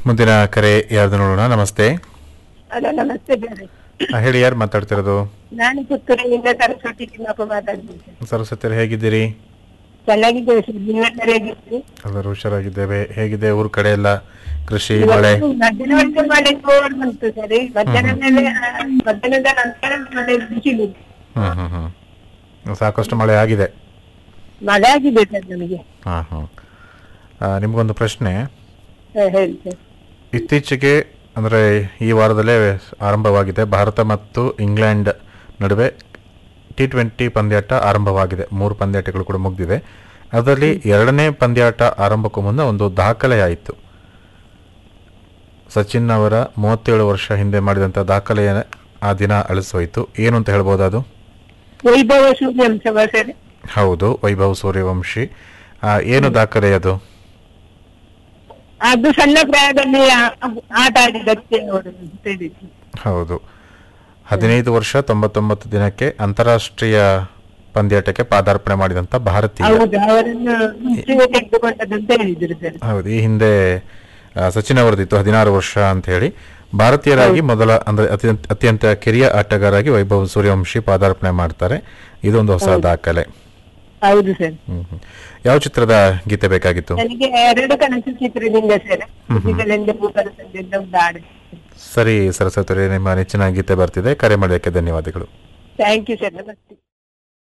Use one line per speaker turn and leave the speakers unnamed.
ಮುಂದಿನ ಕರೆ ಯಾರ್ದು ನೋಡೋಣ ನಮಸ್ತೆ
ಅಲ್ಲ ನಮಸ್ತೆ ಬೇರೆ
ಆ, ಹೇಳಿ ಯಾರು ಮಾತಾಡ್ತಿರೋದು
ನಾನು ಪುತ್ತೂರಿನಿಂದ ಸರಸ್ವತಿ ತಿಮ್ಮಪ್ಪ ಮಾತಾಡ್ತೀನಿ
ಸರಸ್ವತಿ ಹೇಗಿದ್ದೀರಿ
ಚೆನ್ನಾಗಿದ್ದೇವೆ ಸರ್ ನೀವೆಲ್ಲರೂ ಹೇಗಿದ್ದೀರಿ
ಎಲ್ಲರೂ ಹುಷಾರಾಗಿದ್ದೇವೆ ಹೇಗಿದೆ ಊರ್ ಕಡೆ ಎಲ್ಲ ಕೃಷಿ ಮಳೆ
ಇವತ್ತು ಮಧ್ಯಾಹ್ನ ಹೊತ್ತು ಮಳೆ ಜೋರ್ ಬಂತು ಸರ್ ಮಧ್ಯಾಹ್ನ ಮೇಲೆ ಆ, ಮಧ್ಯಾಹ್ನದ ನಂತರ ಮಳೆ ಬಿಸಿಲು
ಹ್ಮ್ ಹ್ಮ್ ಹ್ಮ್ ಸಾಕಷ್ಟು ಮಳೆ ಆಗಿದೆ
ಮಳೆ ಆಗಿದೆ ಸರ್ ನಮಗೆ
ಹಾ ಹ್ಮ್ ಆ, ನಿಮ್ಗೊಂದು ಪ್ರಶ್ನೆ
ಹಾ, ಹೇಳಿ ಸರ್
ಇತ್ತೀಚೆಗೆ ಅಂದರೆ ಈ ವಾರದಲ್ಲೇ ಆರಂಭವಾಗಿದೆ ಭಾರತ ಮತ್ತು ಇಂಗ್ಲೆಂಡ್ ನಡುವೆ ಟಿ ಟ್ವೆಂಟಿ ಪಂದ್ಯಾಟ ಆರಂಭವಾಗಿದೆ ಮೂರು ಪಂದ್ಯಾಟಗಳು ಕೂಡ ಮುಗಿದಿದೆ ಅದರಲ್ಲಿ ಎರಡನೇ ಪಂದ್ಯಾಟ ಆರಂಭಕ್ಕೂ ಮುನ್ನ ಒಂದು ದಾಖಲೆ ಆಯಿತು ಸಚಿನ್ ಅವರ ಮೂವತ್ತೇಳು ವರ್ಷ ಹಿಂದೆ ಮಾಡಿದಂಥ ದಾಖಲೆಯ ಆ ದಿನ ಅಳಿಸೋಯ್ತು ಏನು ಅಂತ ಹೇಳ್ಬೋದು ಅದು
ವೈಭವ ಸೂರ್ಯಾಂಶ ಸರ್
ಹೌದು ವೈಭವ್ ಸೂರ್ಯವಂಶಿ ಆ, ಏನು ದಾಖಲೆ ಅದು
ಅದು ಸಣ್ಣ ಪ್ರಾಯದಲ್ಲಿ ಆ- ಆಟ ಆಡಿದಕ್ಕೆ ಅವರು ಅಂತ ಹೇಳಿದ್ರು
ಹೌದು ಹದಿನೈದು ವರ್ಷ ತೊಂಬತ್ತೊಂಬತ್ತು ದಿನಕ್ಕೆ ಅಂತಾರಾಷ್ಟ್ರೀಯ ಪಂದ್ಯಾಟಕ್ಕೆ ಪಾದಾರ್ಪಣೆ ಮಾಡಿದಂಥ ಭಾರತೀಯ
ಹೌದು ಅವರನ್ನು ಮುಂಚೆಯೇ ತೆಗೆದುಕೊಂಡದಂತ ಹೇಳಿದ್ರು ಸರ್
ಹೌದು ಈ ಹಿಂದೆ ಆ, ಸಚಿನ್ ಅವರದಿತ್ತು ಹದಿನಾರು ವರ್ಷ ಅಂತ ಹೇಳಿ ಭಾರತೀಯರಾಗಿ ಮೊದಲ ಅಂದ್ರೆ ಅತ್ಯಂತ ಅತ್ಯಂತ ಕಿರಿಯ ಆಟಗಾರಾಗಿ ವೈಭವ್ ಸೂರ್ಯವಂಶಿ ಪಾದಾರ್ಪಣೆ ಮಾಡ್ತಾರೆ ಇದೊಂದು ಹೊಸ ದಾಖಲೆ
ಹೌದು ಸರ್
ಹ್ಮ್ ಹ್ಮ್. ಯಾವ ಚಿತ್ರದ ಗೀತೆ ಬೇಕಾಗಿತ್ತು
ನನಗೆ ಎರಡು ಕನಸು ಚಿತ್ರದಿಂದ ಸರ್ ಇದರಿಂದ ಭೂಪದ ಸಂಧ್ಯದ ಒಂದು ಹಾಡು
ಸರಿ ಸರಸ್ವತಿ ಅವರೇ, ನಿಮ್ಮ ನೆಚ್ಚಿನ ಗೀತೆ ಬರ್ತಿದೆ ಕರೆ ಮಾಡೋದಕ್ಕೆ ಧನ್ಯವಾದಗಳು
ಥ್ಯಾಂಕ್ ಯು ಸರ್ ನಮಸ್ತೆ